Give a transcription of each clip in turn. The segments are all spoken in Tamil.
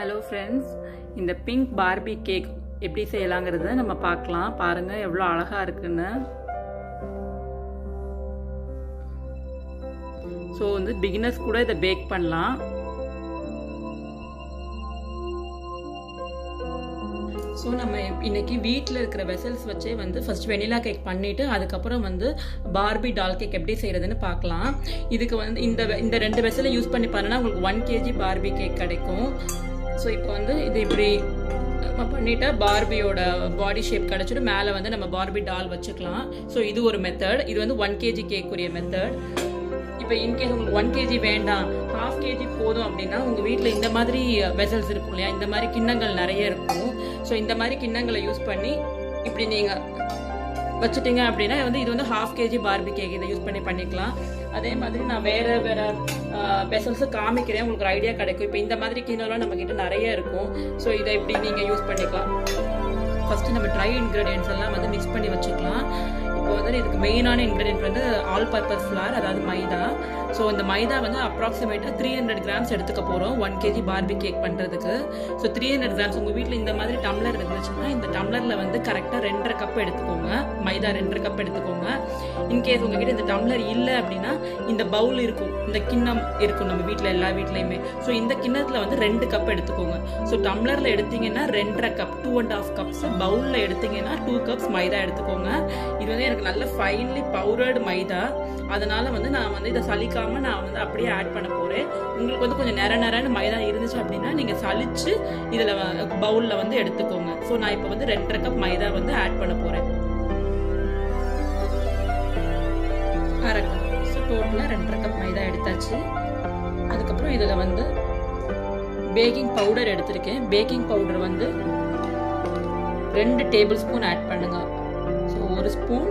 ஹலோ ஃப்ரெண்ட்ஸ் இந்த பிங்க் பார்பி கேக் எப்படி செய்யலாங்கிறத நம்ம பார்க்கலாம் பாருங்க எவ்வளோ அழகா இருக்குன்னு ஸோ வந்து பிகினர்ஸ் கூட இதை பேக் பண்ணலாம் ஸோ நம்ம இன்னைக்கு வீட்டில் இருக்கிற வெசல்ஸ் வச்சே வந்து ஃபர்ஸ்ட் வெனிலா கேக் பண்ணிட்டு அதுக்கப்புறம் வந்து பார்பி டால் கேக் எப்படி செய்யறதுன்னு பார்க்கலாம் இதுக்கு வந்து இந்த இந்த ரெண்டு வெசலை யூஸ் பண்ணி பண்ணனா உங்களுக்கு ஒன் கேஜி பார்பி கேக் கிடைக்கும் ஸோ இப்போ வந்து இது இப்படி நம்ம பண்ணிட்டா பார்பியோட பாடி ஷேப் கிடச்சிட்டு மேலே வந்து நம்ம பார்பி டால் வச்சுக்கலாம் ஸோ இது ஒரு மெத்தட் இது வந்து ஒன் கேஜி கேக் உரிய மெத்தட் இப்போ இன்கேஸ் உங்களுக்கு ஒன் கேஜி வேண்டாம் ஹாஃப் கேஜி போதும் அப்படின்னா உங்கள் வீட்டில் இந்த மாதிரி வெசல்ஸ் இருக்கும் இல்லையா இந்த மாதிரி கிண்ணங்கள் நிறைய இருக்கும் ஸோ இந்த மாதிரி கிண்ணங்களை யூஸ் பண்ணி இப்படி நீங்கள் வச்சுட்டீங்க அப்படின்னா வந்து இது வந்து ஹாஃப் கேஜி பார்பி கேக் இதை யூஸ் பண்ணி பண்ணிக்கலாம் அதே மாதிரி நான் வேற வேற வெசல்ஸு காமிக்கிறேன் உங்களுக்கு ஐடியா கிடைக்கும் இப்போ இந்த மாதிரி கிண்ணம்லாம் நம்ம கிட்ட நிறைய இருக்கும் ஸோ இதை இப்படி நீங்கள் யூஸ் பண்ணிக்கலாம் ஃபர்ஸ்ட் நம்ம ட்ரை இன்க்ரீடியன்ஸ் எல்லாம் வந்து மிக்ஸ் பண்ணி வச்சுக்கலாம் இப்போ வந்து இதுக்கு மெயினான இன்க்ரீடியன்ட் வந்து ஆல் பர்பஸ் ஃப்ளார் அதாவது மைதா ஸோ இந்த மைதா வந்து அப்ராக்சிமேட்டாக த்ரீ ஹண்ட்ரட் கிராம்ஸ் எடுத்துக்க போகிறோம் ஒன் கேஜி பார்பி கேக் பண்ணுறதுக்கு ஸோ த்ரீ ஹண்ட்ரட் கிராம்ஸ் உங்கள் வீட்டில் இந்த மாதிரி டம்ளர் இருந்துச்சுன்னா இந்த டம்ளரில் வந்து கரெக்டாக ரெண்டரை கப் எடுத்துக்கோங்க மைதா ரெண்டரை கப் எடுத்துக்கோங்க இன்கேஸ் உங்ககிட்ட இந்த டம்ளர் இல்லை அப்படின்னா இந்த பவுல் இருக்கும் இந்த கிண்ணம் இருக்கும் நம்ம வீட்டில் எல்லா வீட்லையுமே ஸோ இந்த கிண்ணத்தில் வந்து ரெண்டு கப் எடுத்துக்கோங்க ஸோ டம்ளரில் எடுத்தீங்கன்னா ரெண்டரை cup two and half cups பவுலில் எடுத்தீங்கன்னா டூ கப்ஸ் மைதா எடுத்துக்கோங்க இது வந்து எனக்கு நல்ல ஃபைன்லி பவுடர்டு மைதா அதனால வந்து நான் வந்து இதை சலிக்காம நான் வந்து அப்படியே ஆட் பண்ண போறேன் உங்களுக்கு வந்து கொஞ்சம் நிற நிறன்னு மைதா இருந்துச்சு அப்படின்னா நீங்க சலிச்சு இதுல பவுல்ல வந்து எடுத்துக்கோங்க ஸோ நான் இப்போ வந்து ரெண்டரை கப் மைதா வந்து ஆட் பண்ண போறேன் அரை கப் ஸோ டோட்டலாக ரெண்டரை கப் மைதா எடுத்தாச்சு அதுக்கப்புறம் இதில் வந்து பேக்கிங் பவுடர் எடுத்திருக்கேன் பேக்கிங் பவுடர் வந்து ரெண்டு டேபிள் ஸ்பூன் ஆட் பண்ணுங்க ஸோ ஒரு ஸ்பூன்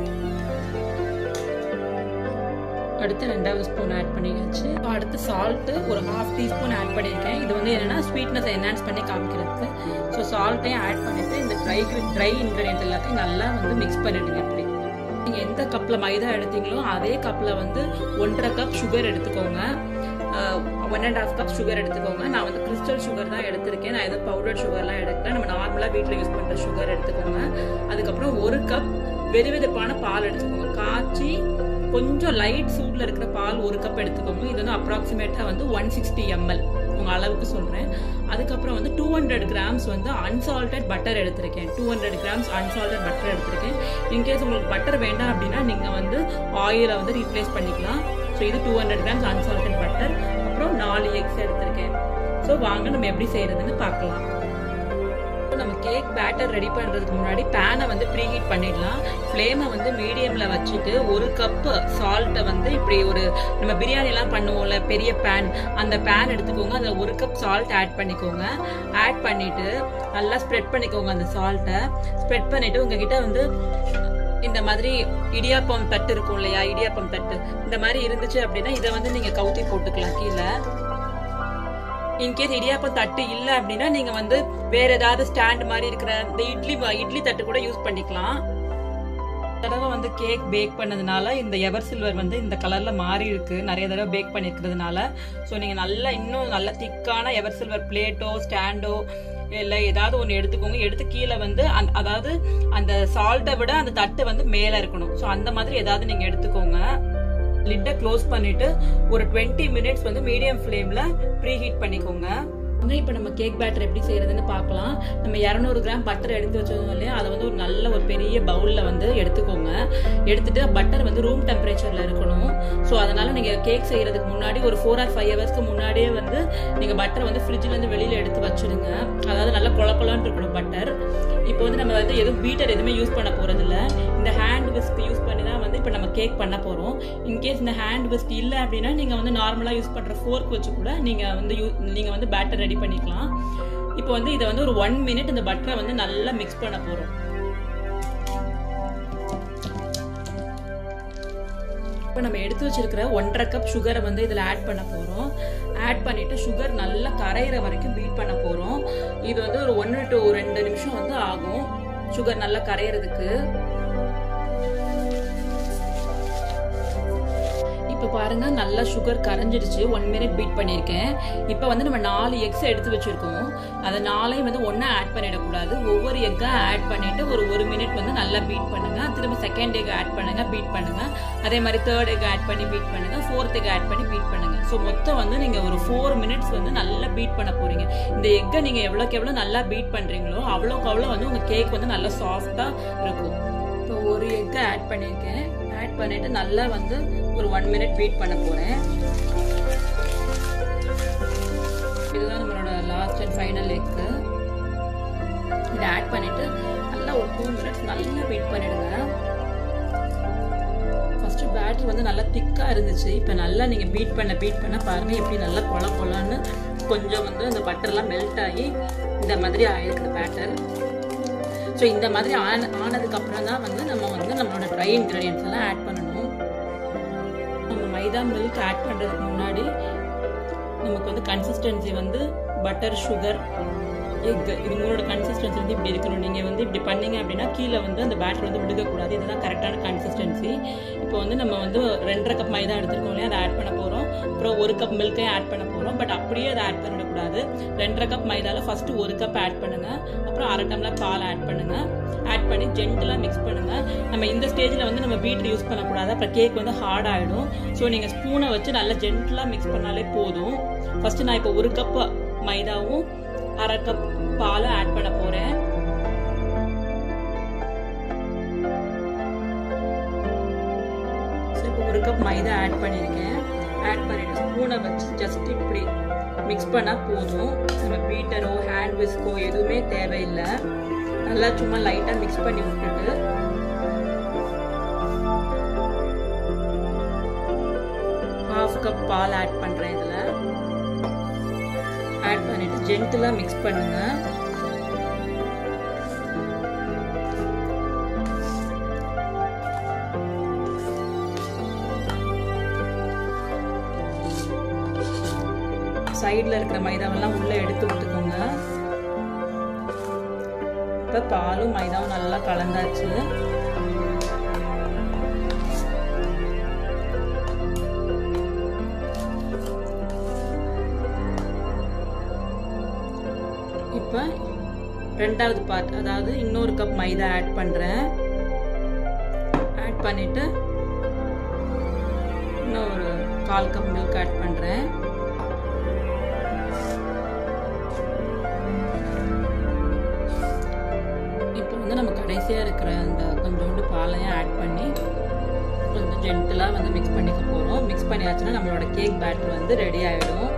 அடுத்து ரெண்டாவது ஸ்பூன் ஆட் பண்ணியாச்சு அடுத்து சால்ட்டு ஒரு ஹாஃப் டீஸ்பூன் ஆட் பண்ணியிருக்கேன் இது வந்து என்னன்னா ஸ்வீட்னஸ் என்ஹான்ஸ் பண்ணி காமிக்கிறதுக்கு ஸோ சால்ட்டையும் ஆட் பண்ணிட்டு இந்த ட்ரை ட்ரை இன்க்ரீடியன்ட் எல்லாத்தையும் நல்லா வந்து மிக்ஸ் பண்ணிடுங்க இப்படி நீங்கள் எந்த கப்பில் மைதா எடுத்தீங்களோ அதே கப்பில் வந்து ஒன்றரை கப் சுகர் எடுத்துக்கோங்க one and half cup sugar எடுத்துக்கோங்க நான் வந்து கிறிஸ்டல் சுகர் தான் எடுத்திருக்கேன் நான் எதுவும் பவுடர் சுகர்லாம் எடுக்கல நம்ம நார்மலாக வீட்டில் யூஸ் பண்ணுற சுகர் எடுத்துக்கோங்க அதுக்கப்புறம் ஒரு கப் வெது வெதுப்பான பால் எடுத்துக்கோங்க காய்ச்சி கொஞ்சம் லைட் சூடில் இருக்கிற பால் ஒரு கப் எடுத்துக்கோங்க இது வந்து அப்ராக்சிமேட்டாக வந்து ஒன் சிக்ஸ்டி எம்எல் உங்கள் அளவுக்கு சொல்கிறேன் அதுக்கப்புறம் வந்து டூ ஹண்ட்ரட் கிராம்ஸ் வந்து அன்சால்டட் பட்டர் எடுத்திருக்கேன் two hundred grams unsalted butter எடுத்திருக்கேன் இன்கேஸ் உங்களுக்கு பட்டர் வேண்டாம் அப்படின்னா நீங்கள் வந்து ஆயிலை வந்து ரீப்ளேஸ் பண்ணிக்கலாம் ஸோ இது two hundred grams unsalted butter அப்புறம் நாலு எக்ஸ் எடுத்திருக்கேன் ஸோ வாங்க நம்ம எப்படி செய்யறதுன்னு பார்க்கலாம் நம்ம கேக் பேட்டர் ரெடி பண்ணுறதுக்கு முன்னாடி பேனை வந்து ப்ரீ ஹீட் பண்ணிடலாம் ஃப்ளேமை வந்து மீடியமில் வச்சுட்டு ஒரு கப்பு சால்ட்டை வந்து இப்படி ஒரு நம்ம பிரியாணிலாம் பண்ணுவோம்ல பெரிய பேன் அந்த பேன் எடுத்துக்கோங்க அதில் ஒரு கப் சால்ட் ஆட் பண்ணிக்கோங்க ஆட் பண்ணிட்டு நல்லா ஸ்ப்ரெட் பண்ணிக்கோங்க அந்த சால்ட்டை ஸ்ப்ரெட் பண்ணிட்டு உங்ககிட்ட வந்து இந்த மாதிரி இடியாப்பம் தட்டு இருக்கும் இல்லையா இடியாப்பம் தட்டு இந்த மாதிரி இருந்துச்சு அப்படின்னா இதை வந்து நீங்க கவுத்தி போட்டுக்கலாம் கீழே இன்கேஸ் இடியாப்பம் தட்டு இல்லை அப்படின்னா நீங்க வந்து வேற ஏதாவது ஸ்டாண்ட் மாதிரி இருக்கிற இந்த இட்லி இட்லி தட்டு கூட யூஸ் பண்ணிக்கலாம் தடவை வந்து கேக் பேக் பண்ணதுனால இந்த எவர் சில்வர் வந்து இந்த கலர்ல மாறி இருக்கு நிறைய தடவை பேக் பண்ணிருக்கிறதுனால ஸோ நீங்க நல்லா இன்னும் நல்ல திக்கான எவர் சில்வர் பிளேட்டோ ஸ்டாண்டோ இல்லை ஏதாவது ஒன்று எடுத்துக்கோங்க எடுத்து கீழே வந்து அதாவது அந்த சால்ட்டை விட அந்த தட்டு வந்து மேலே இருக்கணும் ஸோ அந்த மாதிரி ஏதாவது நீங்கள் எடுத்துக்கோங்க லிட்டை க்ளோஸ் பண்ணிட்டு ஒரு டுவெண்ட்டி மினிட்ஸ் வந்து மீடியம் ஃப்ளேமில் ப்ரீ ஹீட் பண்ணிக்கோங்க இப்போ நம்ம கேக் பேட்டர் எப்படி செய்யறதுன்னு பார்க்கலாம் நம்ம இரநூறு கிராம் பட்டர் எடுத்து வச்சோம் இல்லையா அதை வந்து ஒரு நல்ல ஒரு பெரிய பவுலில் வந்து எடுத்துக்கோங்க எடுத்துட்டு பட்டர் வந்து ரூம் டெம்பரேச்சரில் இருக்கணும் ஸோ அதனால நீங்கள் கேக் செய்யறதுக்கு முன்னாடி ஒரு ஃபோர் ஆர் ஃபைவ் ஹவர்ஸ்க்கு முன்னாடியே வந்து நீங்கள் பட்டர் வந்து ஃப்ரிட்ஜ்லேருந்து வெளியில் எடுத்து வச்சுடுங்க அதாவது நல்லா கொல கொலன்னு இருக்கணும் பட்டர் இப்போ வந்து நம்ம வந்து எதுவும் பீட்டர் எதுவுமே யூஸ் பண்ண போகிறதில்ல இந்த ஹேண்ட் விஸ்க் யூஸ் பண்ணி தான் வந்து இப்போ நம்ம கேக் பண்ண போகிறோம் இன்கேஸ் இந்த ஹேண்ட் விஸ்க் இல்லை அப்படின்னா நீங்கள் வந்து நார்மலாக யூஸ் பண்ணுற ஃபோர்க் வச்சு கூட நீங்கள் வந்து யூ நீங்கள் வந்து பேட்டர் ரெடி பண்ணிக்கலாம் இப்போ வந்து இதை வந்து ஒரு ஒன் மினிட் இந்த பட்டரை வந்து நல்லா மிக்ஸ் பண்ண போகிறோம் இப்போ நம்ம எடுத்து வச்சிருக்கிற ஒன்றரை கப் சுகரை வந்து இதில் ஆட் பண்ண போகிறோம் ஆட் பண்ணிட்டு சுகர் நல்லா கரையிற வரைக்கும் பீட் பண்ண போகிறோம் இது வந்து ஒரு ஒன்று டு ரெண்டு நிமிஷம் வந்து ஆகும் சுகர் நல்லா கரையிறதுக்கு இப்போ பாருங்க நல்லா சுகர் கரைஞ்சிடுச்சு ஒன் மினிட் பீட் பண்ணியிருக்கேன் இப்போ வந்து நம்ம நாலு எக்ஸ் எடுத்து வச்சிருக்கோம் அதை நாளையும் வந்து ஒன்றா ஆட் பண்ணிடக்கூடாது ஒவ்வொரு எக்கா ஆட் பண்ணிட்டு ஒரு ஒரு மினிட் வந்து நல்லா பீட் பண்ணுங்க திரும்ப செகண்ட் எக் ஆட் பண்ணுங்க பீட் பண்ணுங்க அதே மாதிரி தேர்ட் எக் ஆட் பண்ணி பீட் பண்ணுங்க ஃபோர்த் எக் ஆட் பண்ணி பீட் பண்ணுங்க ஸோ மொத்தம் வந்து நீங்க ஒரு ஃபோர் மினிட்ஸ் வந்து நல்லா பீட் பண்ண போறீங்க இந்த எக்கை நீங்க எவ்வளோக்கு எவ்வளோ நல்லா பீட் பண்றீங்களோ அவ்வளோக்கு அவ்வளோ வந்து உங்க கேக் வந்து நல்லா சாஃப்டா இருக்கும் இப்போ ஒரு எக்கை ஆட் பண்ணியிருக்கேன் ஆட் பண்ணிட்டு நல்லா வந்து ஒரு ஒன் மினிட் பீட் பண்ண போறேன் இதுதான் நம்மளோட லாஸ்ட் அண்ட் ஃபைனல் எக்கு இதை ஆட் பண்ணிட்டு நல்லா ஒரு டூ மினிட்ஸ் நல்லா பீட் பண்ணிடுங்க ஃபர்ஸ்ட் பேட்டர் வந்து நல்லா திக்காக இருந்துச்சு இப்போ நல்லா நீங்கள் பீட் பண்ண பீட் பண்ண பாருங்க எப்படி நல்லா கொல கொலன்னு கொஞ்சம் வந்து அந்த பட்டர்லாம் மெல்ட் ஆகி இந்த மாதிரி ஆயிருக்கு பேட்டர் ஸோ இந்த மாதிரி ஆன ஆனதுக்கு அப்புறம் தான் வந்து நம்ம வந்து நம்மளோட ட்ரை இன்க்ரீடியன்ஸ் எல்லாம் ஆட் பண்ணணும் நம்ம மைதா மில்க் ஆட் பண்ணுறதுக்கு முன்னாடி நமக்கு வந்து கன்சிஸ்டன்சி வந்து பட்டர் சுகர் எக் இது மூணோட கன்சிஸ்டன்சி வந்து இப்படி இருக்கணும் நீங்கள் வந்து இப்படி பண்ணீங்க அப்படின்னா கீழே வந்து அந்த பேட்டர் வந்து விடுக்கக்கூடாது இதுதான் கரெக்டான கன்சிஸ்டன்சி இப்போ வந்து நம்ம வந்து ரெண்டரை கப் மைதா எடுத்துருக்கோம் இல்லையா அதை ஆட் பண்ண போகிறோம் அப்புறம் ஒரு கப் மில்க்கையும் ஆட் பண்ண போகிறோம் பட் அப்படியே அதை ஆட் பண்ணிடக்கூடாது ரெண்டரை கப் மைதாவில் ஃபஸ்ட்டு ஒரு கப் ஆட் பண்ணுங்கள் அப்புறம் அரை டம்ளர் பால் ஆட் பண்ணுங்கள் ஆட் பண்ணி ஜென்டலாக மிக்ஸ் பண்ணுங்கள் நம்ம இந்த ஸ்டேஜில் வந்து நம்ம பீட்ரு யூஸ் பண்ணக்கூடாது அப்புறம் கேக் வந்து ஹார்ட் ஆகிடும் ஸோ நீங்கள் ஸ்பூனை வச்சு நல்லா ஜென்டலாக மிக்ஸ் பண்ணாலே போதும் ஃபஸ்ட்டு நான் இப்போ ஒரு கப் மைதாவும் அரை கப் பாலும் ஆட் பண்ண போகிறேன் ஸோ இப்போ ஒரு கப் மைதா ஆட் பண்ணியிருக்கேன் ஆட் பண்ணிட்டு ஸ்பூனை வச்சு ஜஸ்ட் இப்படி மிக்ஸ் பண்ணால் போதும் நம்ம பீட்டரோ ஹேண்ட் விஸ்கோ எதுவுமே தேவையில்லை நல்லா சும்மா லைட்டாக மிக்ஸ் பண்ணி விட்டுட்டு ஹாஃப் கப் பால் ஆட் பண்ணுறேன் இதில் ஆட் பண்ணிட்டு ஜென்டிலாக மிக்ஸ் பண்ணுங்க சைடில் இருக்கிற மைதாவெல்லாம் உள்ளே எடுத்து விட்டுக்கோங்க இப்போ பாலும் மைதாவும் நல்லா கலந்தாச்சு இப்போ ரெண்டாவது பார்ட் அதாவது இன்னொரு கப் மைதா ஆட் பண்ணுறேன் ஆட் பண்ணிவிட்டு இன்னும் ஒரு கால் கப் மில்க் ஆட் பண்ணுறேன் இப்போ வந்து நம்ம கடைசியாக இருக்கிற அந்த கொஞ்சோண்டு பாலையும் ஆட் பண்ணி கொஞ்சம் ஜென்டலாக வந்து மிக்ஸ் பண்ணிக்க போகிறோம் மிக்ஸ் பண்ணியாச்சுன்னா நம்மளோட கேக் பேட்டர் வந்து ரெடி ஆகிடும்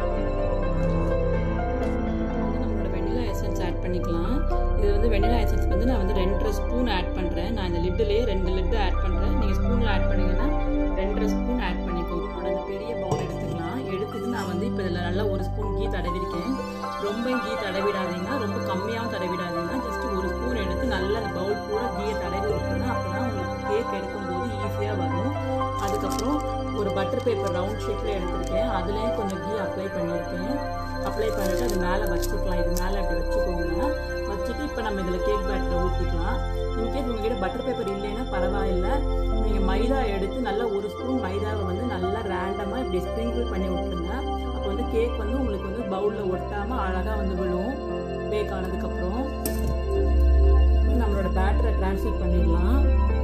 நம்மளோட வெனிலா எசன்ஸ் ஆட் பண்ணிக்கலாம் இது வந்து வெனிலா எசன்ஸ் வந்து நான் வந்து ரெண்டரை ஸ்பூன் ஆட் பண்ணுறேன் நான் இந்த லிட்டுலேயே ரெண்டு லிட்டு ஆட் பண்ணுறேன் நீங்கள் ஸ்பூனில் ஆட் பண்ணிங்கன்னா ரெண்டரை ஸ்பூன் ஆட் பண்ணிக்கோங்க உங்களோட அந்த பெரிய பவுல் எடுத்துக்கலாம் எடுத்துட்டு நான் வந்து இப்போ இதில் நல்லா ஒரு ஸ்பூன் கீ தடவிருக்கேன் ரொம்ப கீ தடவிடாதீங்க ரொம்ப கம்மியாகவும் தடவிடாதீங்க ஜஸ்ட் ஒரு ஸ்பூன் எடுத்து நல்லா அந்த பவுல் பூரா கீயை தடவி விட்டுருங்க அப்போ தான் உங்களுக்கு கேக் எடுக்கும்போது ஈஸியாக வரும் அதுக்கப்புறம் ஒரு பட்டர் பேப்பர் ரவுண்ட் ஷேப்பில் எடுத்திருக்கேன் அதுலேயும் கொஞ்சம் கீ அப்ளை பண்ணியிருக்கேன் அப்ளை பண்ணிவிட்டு அது மேலே வச்சுக்கலாம் இது மேலே அப்படி வச்சுக்கோங்க வச்சுட்டு இப்போ நம்ம இதில் கேக் பேட்டரை ஊற்றிக்கலாம் இன்கேஸ் உங்ககிட்ட பட்டர் பேப்பர் இல்லைன்னா பரவாயில்ல நீங்கள் மைதா எடுத்து நல்லா ஒரு ஸ்பூன் மைதாவை வந்து நல்லா ரேண்டமாக இப்படி ஸ்ப்ரிங்கிள் பண்ணி விட்டுருங்க அப்போ வந்து கேக் வந்து உங்களுக்கு வந்து பவுலில் ஒட்டாமல் அழகாக வந்து விழும் பேக் ஆனதுக்கப்புறம் நம்மளோட பேட்டரை ட்ரான்ஸ்ஃபர் பண்ணிடலாம்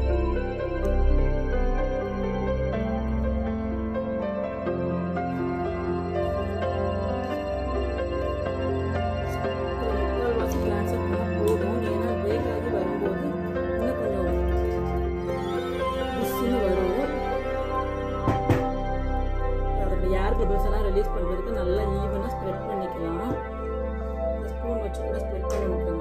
முக்கால்வாசி ட்ரான்ஸ்ஃபர் பண்ணால் போதும் ஏன்னா பேக் ஆகி வரும்போது இன்னும் கொஞ்சம் புஷ்ஷுன்னு வரும் அதோட ஏர் பபிள்ஸ் எல்லாம் ரிலீஸ் பண்ணுறதுக்கு நல்லா ஈவனாக ஸ்ப்ரெட் பண்ணிக்கலாம் இந்த ஸ்பூன் வச்சு கூட ஸ்ப்ரெட் பண்ணி விட்டுருங்க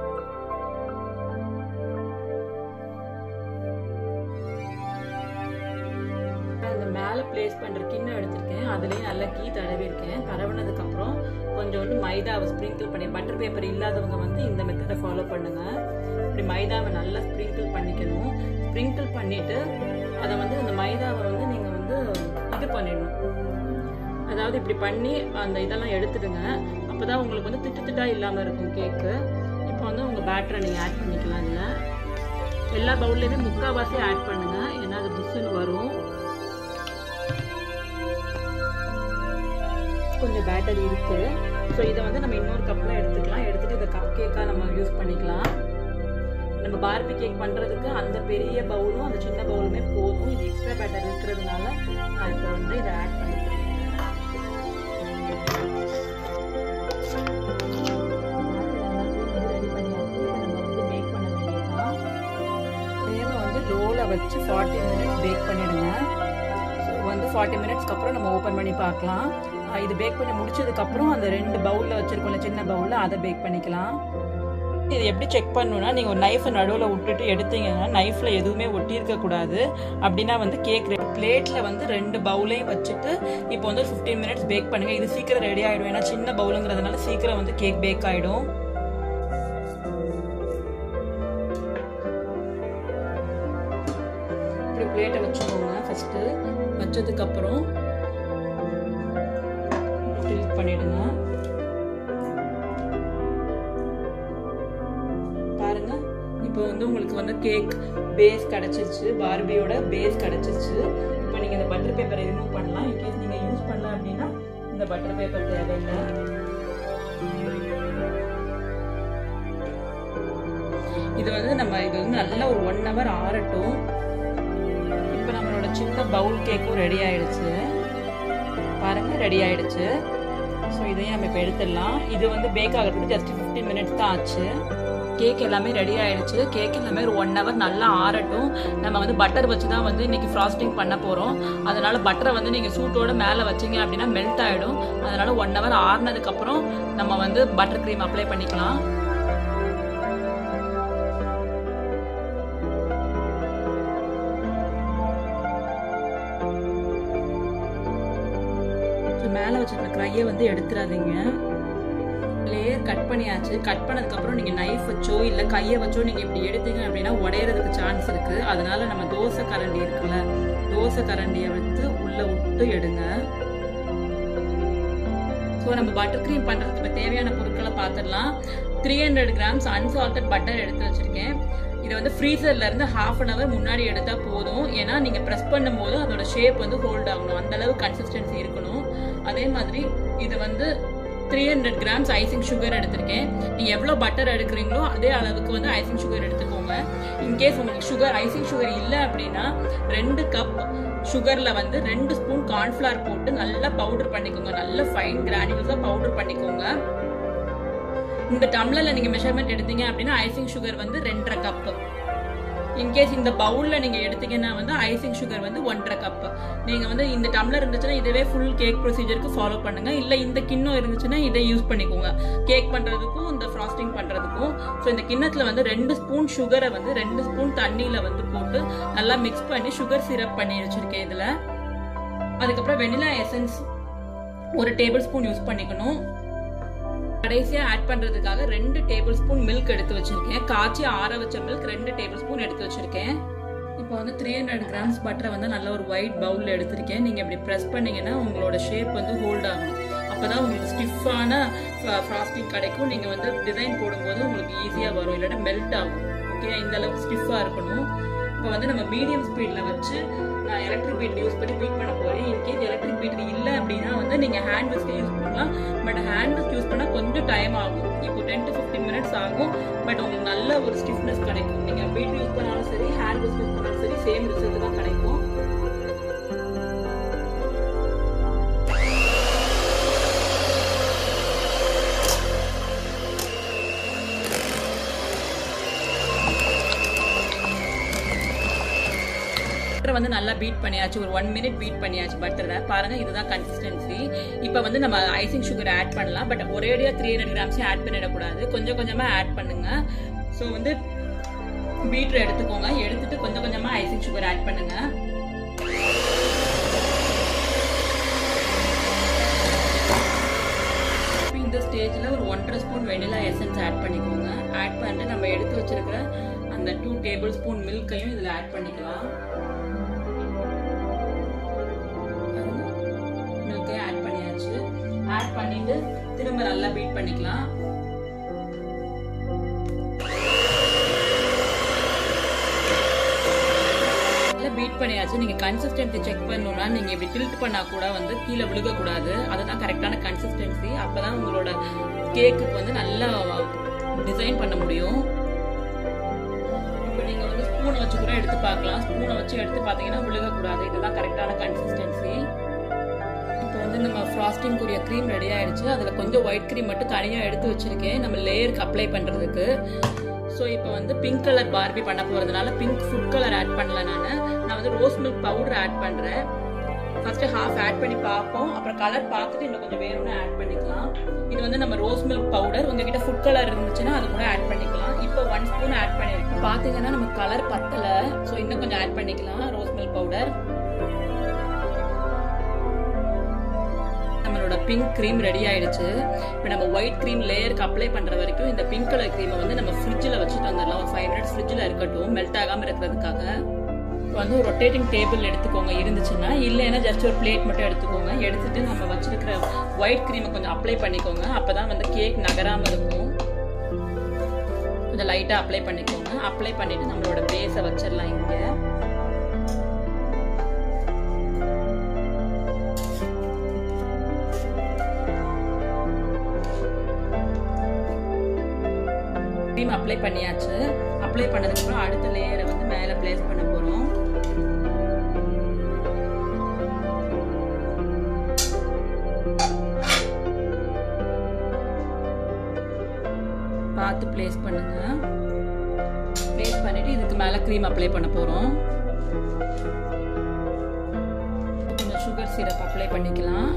இந்த மேலே ப்ளேஸ் பண்ணுற கிண்ணம் எடுத்திருக்கேன் அதுலேயும் நல்லா கீ தடவி இருக்கேன் தடவினதுக்கப்புறம் கொஞ்சோண்டு மைதாவை ஸ்ப்ரிங்கிள் பண்ணி பட்டர் பேப்பர் இல்லாதவங்க வந்து இந்த மெத்தடை ஃபாலோ பண்ணுங்க இப்படி மைதாவை நல்லா ஸ்ப்ரிங்கிள் பண்ணிக்கணும் ஸ்ப்ரிங்கிள் பண்ணிட்டு அதை வந்து அந்த மைதாவை வந்து நீங்கள் வந்து இது பண்ணிடணும் அதாவது இப்படி பண்ணி அந்த இதெல்லாம் எடுத்துடுங்க அப்போ தான் உங்களுக்கு வந்து திட்டு திட்டாக இல்லாமல் இருக்கும் கேக்கு இப்போ வந்து உங்கள் பேட்டரை நீங்கள் ஆட் பண்ணிக்கலாம் இதில் எல்லா பவுல்லையுமே முக்கால்வாசி ஆட் பண்ணுங்கள் ஏன்னா அது புஷ்ஷுன்னு வரும் பேட்டர் இருக்கு ஸோ இதை வந்து நம்ம இன்னொரு கப்பில் எடுத்துக்கலாம் எடுத்துட்டு இதை கப் கேக்காக நம்ம யூஸ் பண்ணிக்கலாம் நம்ம பார்பி கேக் பண்ணுறதுக்கு அந்த பெரிய பவுலும் அந்த சின்ன பவுலுமே போதும் இது எக்ஸ்ட்ரா பேட்டர் இருக்கிறதுனால நான் இப்போ வந்து இதை ஆட் பண்ணிக்கிறேன் வந்து லோவில் வச்சு ஃபார்ட்டி மினிட்ஸ் பேக் பண்ணிடுங்க ஸோ வந்து ஃபார்ட்டி மினிட்ஸ்க்கு அப்புறம் நம்ம ஓப்பன் பண்ணி பார்க்கலாம் இது பேக் பண்ணி முடிச்சதுக்கப்புறம் அந்த ரெண்டு பவுலில் வச்சுருக்கோம்ல சின்ன பவுலில் அதை பேக் பண்ணிக்கலாம் இது எப்படி செக் பண்ணணும்னா நீங்கள் ஒரு நைஃபை நடுவில் விட்டுட்டு எடுத்தீங்கன்னா நைஃப்பில் எதுவுமே ஒட்டியிருக்கக்கூடாது அப்படின்னா வந்து கேக் பிளேட்டில் வந்து ரெண்டு பவுலையும் வச்சுட்டு இப்போ வந்து ஃபிஃப்டீன் மினிட்ஸ் பேக் பண்ணுங்கள் இது சீக்கிரம் ரெடி ஆகிடும் ஏன்னா சின்ன பவுலுங்கிறதுனால சீக்கிரம் வந்து கேக் பேக் ஆகிடும் இப்படி பிளேட்டை வச்சுக்கோங்க ஃபஸ்ட்டு வச்சதுக்கப்புறம் டில்ட் பண்ணிடுங்க பாருங்க இப்போ வந்து உங்களுக்கு வந்து கேக் பேஸ் கிடச்சிருச்சு பார்பியோட பேஸ் கிடச்சிருச்சு இப்போ நீங்கள் இந்த பட்டர் பேப்பரை ரிமூவ் பண்ணலாம் இன்கேஸ் நீங்கள் யூஸ் பண்ணல அப்படின்னா இந்த பட்டர் பேப்பர் தேவையில்லை இது வந்து நம்ம இது வந்து நல்லா ஒரு ஒன் ஹவர் ஆறட்டும் இப்போ நம்மளோட சின்ன பவுல் கேக்கும் ரெடி ஆயிடுச்சு பாருங்க ரெடி ஆயிடுச்சு ஸோ இதையும் நம்ம இப்போ எடுத்துடலாம் இது வந்து பேக் ஆகிறதுக்கு ஜஸ்ட் ஃபிஃப்டீன் மினிட்ஸ் தான் ஆச்சு கேக் எல்லாமே ரெடி ஆயிடுச்சு கேக் எல்லாமே ஒரு ஒன் ஹவர் நல்லா ஆறட்டும் நம்ம வந்து பட்டர் வச்சு தான் வந்து இன்னைக்கு ஃப்ராஸ்டிங் பண்ண போகிறோம் அதனால பட்டரை வந்து நீங்கள் சூட்டோட மேலே வச்சிங்க அப்படின்னா மெல்ட் ஆகிடும் அதனால ஒன் ஹவர் ஆறுனதுக்கப்புறம் நம்ம வந்து பட்டர் க்ரீம் அப்ளை பண்ணிக்கலாம் மேலே வச்சிருக்க க்ரையை வந்து எடுத்துடாதீங்க லேயர் கட் பண்ணியாச்சு கட் பண்ணதுக்கப்புறம் நீங்கள் நைஃப் வச்சோ இல்லை கையை வச்சோ நீங்கள் இப்படி எடுத்தீங்க அப்படின்னா உடையிறதுக்கு சான்ஸ் இருக்குது அதனால நம்ம தோசை கரண்டி இருக்குல்ல தோசை கரண்டியை வந்து உள்ளே விட்டு எடுங்க ஸோ நம்ம பட்டர் க்ரீம் பண்ணுறதுக்கு இப்போ தேவையான பொருட்களை பார்த்துடலாம் three hundred grams unsalted butter எடுத்து வச்சுருக்கேன் இதை வந்து ஃப்ரீசர்ல இருந்து ஹாஃப் அன் ஹவர் முன்னாடி எடுத்தால் போதும் ஏன்னா நீங்கள் ப்ரெஸ் பண்ணும்போது அதோட ஷேப் வந்து ஹோல்ட் ஆகணும் அந்த அளவு கன்சிஸ்டன்சி இருக்கணும் அதே மாதிரி இது வந்து three hundred grams icing sugar எடுத்திருக்கேன் நீங்கள் எவ்வளோ பட்டர் எடுக்கிறீங்களோ அதே அளவுக்கு வந்து ஐசிங் சுகர் எடுத்துக்கோங்க இன்கேஸ் உங்களுக்கு சுகர் ஐசிங் சுகர் இல்லை அப்படின்னா ரெண்டு கப் சுகரில் வந்து ரெண்டு ஸ்பூன் கார்ன்ஃப்ளவர் போட்டு நல்லா பவுடர் பண்ணிக்கோங்க நல்ல ஃபைன் கிரானியூல்ஸாக பவுடர் பண்ணிக்கோங்க இந்த டம்ளரில் நீங்கள் மெஷர்மெண்ட் எடுத்தீங்க அப்படின்னா ஐசிங் சுகர் வந்து ரெண்டரை கப்பு இன்கேஸ் இந்த பவுலில் நீங்கள் எடுத்தீங்கன்னா வந்து ஐசிங் சுகர் வந்து ஒன்றரை கப்பு நீங்கள் வந்து இந்த டம்ளர் இருந்துச்சுன்னா இதவே ஃபுல் கேக் ப்ரொசீஜருக்கு ஃபாலோ பண்ணுங்க இல்லை இந்த கிண்ணம் இருந்துச்சுன்னா இதை யூஸ் பண்ணிக்கோங்க கேக் பண்ணுறதுக்கும் இந்த ஃப்ராஸ்டிங் பண்ணுறதுக்கும் ஸோ இந்த கிண்ணத்தில் வந்து ரெண்டு ஸ்பூன் சுகரை வந்து ரெண்டு ஸ்பூன் தண்ணியில் வந்து போட்டு நல்லா மிக்ஸ் பண்ணி சுகர் சிரப் பண்ணி வச்சுருக்கேன் இதில் அதுக்கப்புறம் வெனிலா எசன்ஸ் ஒரு டேபிள் ஸ்பூன் யூஸ் பண்ணிக்கணும் கடைசியாக ஆட் பண்ணுறதுக்காக ரெண்டு டேபிள் ஸ்பூன் மில்க் எடுத்து வச்சிருக்கேன் காய்ச்சி ஆற வச்ச மில்க் ரெண்டு டேபிள் ஸ்பூன் எடுத்து வச்சிருக்கேன் இப்போ வந்து த்ரீ ஹண்ட்ரட் கிராம்ஸ் பட்டரை வந்து நல்ல ஒரு ஒயிட் பவுலில் எடுத்திருக்கேன் நீங்கள் இப்படி ப்ரெஸ் பண்ணீங்கன்னா உங்களோட ஷேப் வந்து ஹோல்ட் ஆகணும் அப்போ தான் உங்களுக்கு ஸ்டிஃபான ஃப்ராஸ்டிங் கிடைக்கும் நீங்கள் வந்து டிசைன் போடும்போது உங்களுக்கு ஈஸியாக வரும் இல்லைன்னா மெல்ட் ஆகும் ஓகே இந்த அளவுக்கு ஸ்டிஃபாக இருக்கணும் இப்போ வந்து நம்ம மீடியம் ஸ்பீடில் வச்சு நான் எலக்ட்ரிக் பீட் யூஸ் பண்ணி பீட் பண்ண போகிறேன் இன்கேஸ் எலக்ட்ரிக் பீட் இல்லை அப்படின்னா வந்து நீங்கள் ஹேண்ட் விஸ்க் யூஸ் பண்ணலாம் பட் ஹேண்ட் விஸ்க் யூஸ் பண்ணால் கொஞ்சம் டைம் ஆகும் இப்போ டென் டு ஃபிஃப்டீன் மினிட்ஸ் ஆகும் பட் உங்களுக்கு நல்ல ஒரு ஸ்டிஃப்னஸ் கிடைக்கும் நீங்கள் பீட் யூஸ் பண்ணாலும் சரி ஹேண்ட் விஸ்க் யூஸ் பண்ணாலும் சரி சேம் ரிசல்ட் தான் கிடைக்கும் பட்டரை வந்து நல்லா பீட் பண்ணியாச்சு ஒரு ஒன் மினிட் பீட் பண்ணியாச்சு பட்டரை பாருங்க இதுதான் கன்சிஸ்டன்சி இப்போ வந்து நம்ம ஐசிங் சுகர் ஆட் பண்ணலாம் பட் ஒரேடியா த்ரீ ஹண்ட்ரட் கிராம்ஸையும் ஆட் பண்ணிடக்கூடாது கொஞ்சம் கொஞ்சமா ஆட் பண்ணுங்க ஸோ வந்து பீட்ரு எடுத்துக்கோங்க எடுத்துட்டு கொஞ்சம் கொஞ்சமா ஐசிங் சுகர் ஆட் பண்ணுங்க இந்த ஸ்டேஜில் ஒரு ஒன்றரை ஸ்பூன் வெனிலா எசன்ஸ் ஆட் பண்ணிக்கோங்க ஆட் பண்ணிட்டு நம்ம எடுத்து வச்சிருக்கிற அந்த டூ டேபிள் ஸ்பூன் மில்கையும் இதில் ஆட் பண்ணிக்கலாம் மில்கையும் ஆட் பண்ணியாச்சு ஆட் பண்ணிட்டு திரும்ப நல்லா பீட் பண்ணிக்கலாம் நல்லா பீட் பண்ணியாச்சு நீங்க கன்சிஸ்டன்சி செக் பண்ணணும்னா நீங்க இப்படி டில்ட் பண்ணா கூட வந்து கீழே விழுகக்கூடாது அதுதான் கரெக்டான கன்சிஸ்டன்சி அப்பதான் உங்களோட கேக்குக்கு வந்து நல்லா டிசைன் பண்ண முடியும் இப்போ நீங்க வந்து ஸ்பூனை வச்சு கூட எடுத்து பார்க்கலாம் ஸ்பூனை வச்சு எடுத்து பார்த்தீங்கன்னா விழுகக்கூடாது இதுதான் கரெக்டான கன்சிஸ்டன்சி இப்போ வந்து நம்ம ஃப்ராஸ்டிங்குரிய க்ரீம் ரெடி ஆயிடுச்சு அதில் கொஞ்சம் ஒயிட் க்ரீம் மட்டும் தனியாக எடுத்து வச்சிருக்கேன் நம்ம லேயருக்கு அப்ளை பண்ணுறதுக்கு ஸோ இப்போ வந்து பிங்க் கலர் பார்பி பண்ண போகிறதுனால பிங்க் ஃபுட் கலர் ஆட் பண்ணல நான் நான் வந்து ரோஸ் மில்க் பவுடர் ஆட் பண்ணுறேன் ஃபர்ஸ்ட் ஹாஃப் ஆட் பண்ணி பார்ப்போம் அப்புறம் கலர் பார்த்துட்டு இன்னும் கொஞ்சம் வேணும்னு ஆட் பண்ணிக்கலாம் இது வந்து நம்ம ரோஸ் மில்க் பவுடர் உங்ககிட்ட ஃபுட் கலர் இருந்துச்சுன்னா அது கூட ஆட் பண்ணிக்கலாம் இப்போ ஒன் ஸ்பூன் ஆட் பண்ணிருக்கோம் பார்த்தீங்கன்னா நம்ம கலர் பத்தலை ஸோ இன்னும் கொஞ்சம் ஆட் பண்ணிக்கலாம் ரோஸ் மில்க் பவுடர் நம்மளோட பிங்க் க்ரீம் ரெடி ஆயிடுச்சு இப்போ நம்ம ஒயிட் க்ரீம் லேயருக்கு அப்ளை பண்ற வரைக்கும் இந்த பிங்க் கலர் க்ரீமை வந்து நம்ம ஃப்ரிட்ஜில் வச்சுட்டு வந்துடலாம் ஒரு ஃபைவ் மினிட்ஸ் ஃப்ரிட்ஜில் இருக்கட்டும் மெல்ட் ஆகாமல் இருக்கிறதுக்காக இப்போ வந்து ரொட்டேட்டிங் டேபிள் எடுத்துக்கோங்க இருந்துச்சுன்னா இல்லைன்னா ஜஸ்ட் ஒரு பிளேட் மட்டும் எடுத்துக்கோங்க எடுத்துட்டு நம்ம வச்சிருக்கிற ஒயிட் க்ரீமை கொஞ்சம் அப்ளை பண்ணிக்கோங்க அப்பதான் வந்து கேக் நகராமல் இருக்கும் கொஞ்சம் லைட்டாக அப்ளை பண்ணிக்கோங்க அப்ளை பண்ணிட்டு நம்மளோட பேஸை வச்சிடலாம் இங்கே க்ரீம் அப்ளை பண்ணியாச்சு அப்ளை பண்ணதுக்கப்புறம் அடுத்த லேயரை வந்து மேலே பிளேஸ் பண்ண போகிறோம் பார்த்து பிளேஸ் பண்ணுங்க பிளேஸ் பண்ணிட்டு இதுக்கு மேலே க்ரீம் அப்ளை பண்ண போகிறோம் கொஞ்சம் சுகர் சிரப் அப்ளை பண்ணிக்கலாம்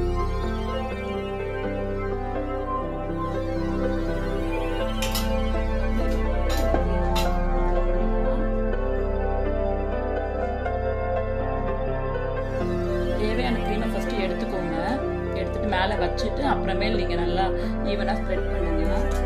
தேவையான க்ரீமை ஃபஸ்ட்டு எடுத்துக்கோங்க எடுத்துட்டு மேலே வச்சுட்டு அப்புறமேல் நீங்கள் நல்லா ஈவனாக ஸ்ப்ரெட் பண்ணுங்க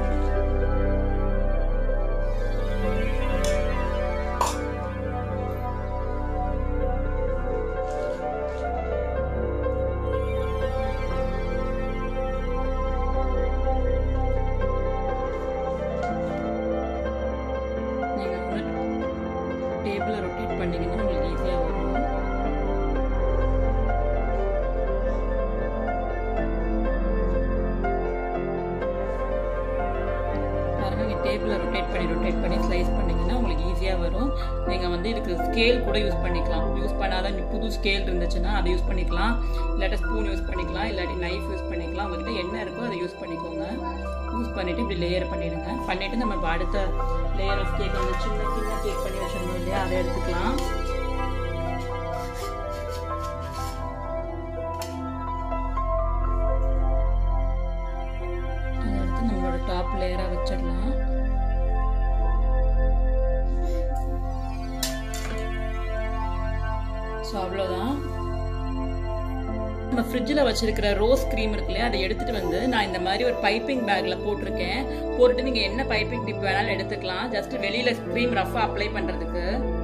நீங்கள் வந்து டேபிளை ரொட்டேட் பண்ணீங்கன்னா உங்களுக்கு ஈஸியாக வரும் பாருங்க நீங்கள் டேபிளை ரொட்டேட் பண்ணி ரொட்டேட் பண்ணி ஸ்லைஸ் பண்ணீங்கன்னா உங்களுக்கு ஈஸியாக வரும் நீங்கள் வந்து இதுக்கு ஸ்கேல் கூட யூஸ் பண்ணிக்கலாம் யூஸ் பண்ணாத புது ஸ்கேல் இருந்துச்சுன்னா அதை யூஸ் பண்ணிக்கலாம் இல்லாட்டி ஸ்பூன் யூஸ் பண்ணிக்கலாம் இல்லாட்டி நைஃப் யூஸ் பண்ணிக்கலாம் உங்கள்கிட்ட என்ன இருக்கோ அதை யூஸ் பண்ணிக்கோங்க யூஸ் பண்ணிவிட்டு இப்படி லேயர் பண்ணிடுங்க பண்ணிவிட்டு நம்ம இப்போ அடுத்த லேயர் ஆஃப் கேக் வந்து சின்ன சின்ன கேக் பண்ணி வச்சிருந்தோம் இல்லையா அதை எடுத்துக்கலாம் அதை எடுத்து நம்மளோட டாப் லேயராக வச்சிடலாம் ஸோ அவ்வளோதான் நம்ம ஃப்ரிட்ஜில் வச்சிருக்கிற ரோஸ் க்ரீம் இருக்கு இல்லையா அதை எடுத்துட்டு வந்து நான் இந்த மாதிரி ஒரு பைப்பிங் பேக்கில் போட்டிருக்கேன் போட்டுட்டு நீங்கள் என்ன பைப்பிங் டிப் வேணாலும் எடுத்துக்கலாம் ஜஸ்ட் வெளியில் க்ரீம் ரஃபாக அப்ளை பண்ணுறதுக்கு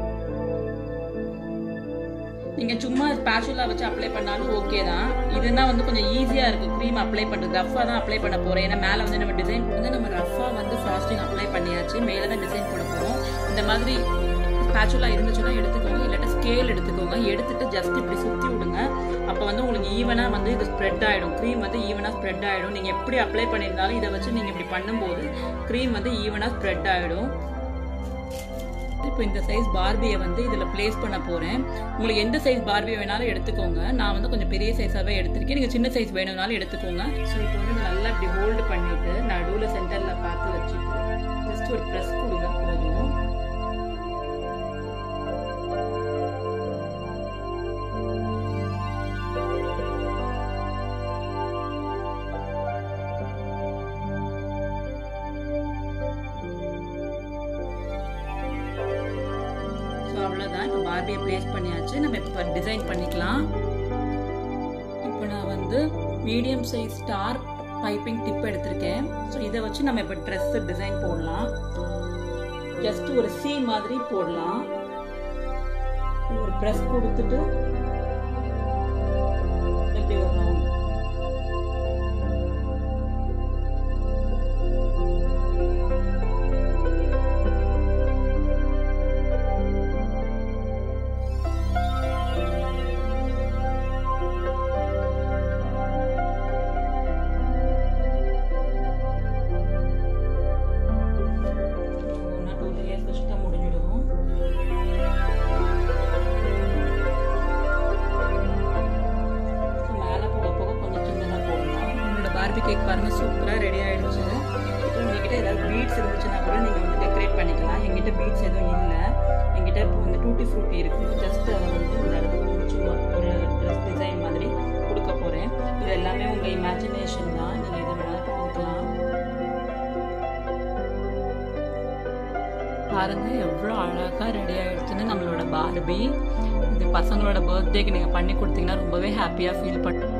நீங்கள் சும்மா ஸ்பேஷுலா வச்சு அப்ளை பண்ணாலும் ஓகே தான் இதுனா வந்து கொஞ்சம் ஈஸியாக இருக்கும் க்ரீம் அப்ளை பண்ணுறது ரஃபாக தான் அப்ளை பண்ண போகிறேன் ஏன்னா மேலே வந்து நம்ம டிசைன் வந்து நம்ம ரஃபாக வந்து ஃப்ராஸ்டிங் அப்ளை பண்ணியாச்சு மேலே தான் டிசைன் பண்ண போகிறோம் இந்த மாதிரி ஸ்பேச்சுலா இருந்துச்சுன்னா எடுத்துக்கோங்க இல்லாட்டா ஸ்கேல் எடுத்துக்கோங்க எடுத்துட்டு ஜஸ்ட் இப்படி சுற்றி விடுங்க அப்போ வந்து உங்களுக்கு ஈவனாக வந்து இது ஸ்ப்ரெட் ஆகிடும் க்ரீம் வந்து ஈவனாக ஸ்ப்ரெட் ஆகிடும் நீங்கள் எப்படி அப்ளை பண்ணியிருந்தாலும் இதை வச்சு நீங்கள் இப்படி பண்ணும்போது க்ரீம் வந்து ஈவனாக ஸ்ப்ரெட் ஆகிடும் இப்போ இந்த சைஸ் பார்பியை வந்து இதில் ப்ளேஸ் பண்ண போகிறேன் உங்களுக்கு எந்த சைஸ் பார்பி வேணாலும் எடுத்துக்கோங்க நான் வந்து கொஞ்சம் பெரிய சைஸாகவே எடுத்திருக்கேன் நீங்கள் சின்ன சைஸ் வேணும்னாலும் எடுத்துக்கோங்க ஸோ இப்போ வந்து இதை நல்லா இப்படி ஹோல்டு பண்ணிவிட்டு நடுவில் சென்டரில் பார்த்து வச்சுட்டு ஜஸ்ட் ஒரு ப்ரெஸ் கொடுங்க போதும் ஸோ அவ்வளோதான் இப்போ பார்பியை ப்ளேஸ் பண்ணியாச்சு நம்ம இப்போ டிசைன் பண்ணிக்கலாம் இப்போ நான் வந்து medium size star piping tip எடுத்திருக்கேன் ஸோ இதை வச்சு நம்ம இப்போ ட்ரெஸ் டிசைன் போடலாம் ஜஸ்ட் ஒரு சி மாதிரி போடலாம் ஒரு ப்ரெஸ் கொடுத்துட்டு எப்படி ஒரு round. கேக் பாருங்கள் சூப்பராக ரெடி ஆகிடுச்சு இப்போ உங்ககிட்ட ஏதாவது பீட்ஸ் இருந்துச்சுன்னா கூட நீங்கள் வந்து டெக்கரேட் பண்ணிக்கலாம் எங்கிட்ட பீட்ஸ் எதுவும் இல்லை எங்கிட்ட இப்போ வந்து டூட்டி ஃப்ரூட்டி இருக்குது ஜஸ்ட் அதை வந்து இந்த இடத்துல சும்மா ஒரு ட்ரெஸ் டிசைன் மாதிரி கொடுக்க போகிறேன் இது எல்லாமே உங்கள் இமேஜினேஷன் தான் நீங்கள் எது வேணாலும் பண்ணிக்கலாம் பாருங்க எவ்வளோ அழகாக ரெடி ஆகிடுச்சுன்னு நம்மளோட பார்பி இது பசங்களோட பர்த்டேக்கு நீங்கள் பண்ணி கொடுத்தீங்கன்னா ரொம்பவே ஹாப்பியாக ஃபீல் பண்ண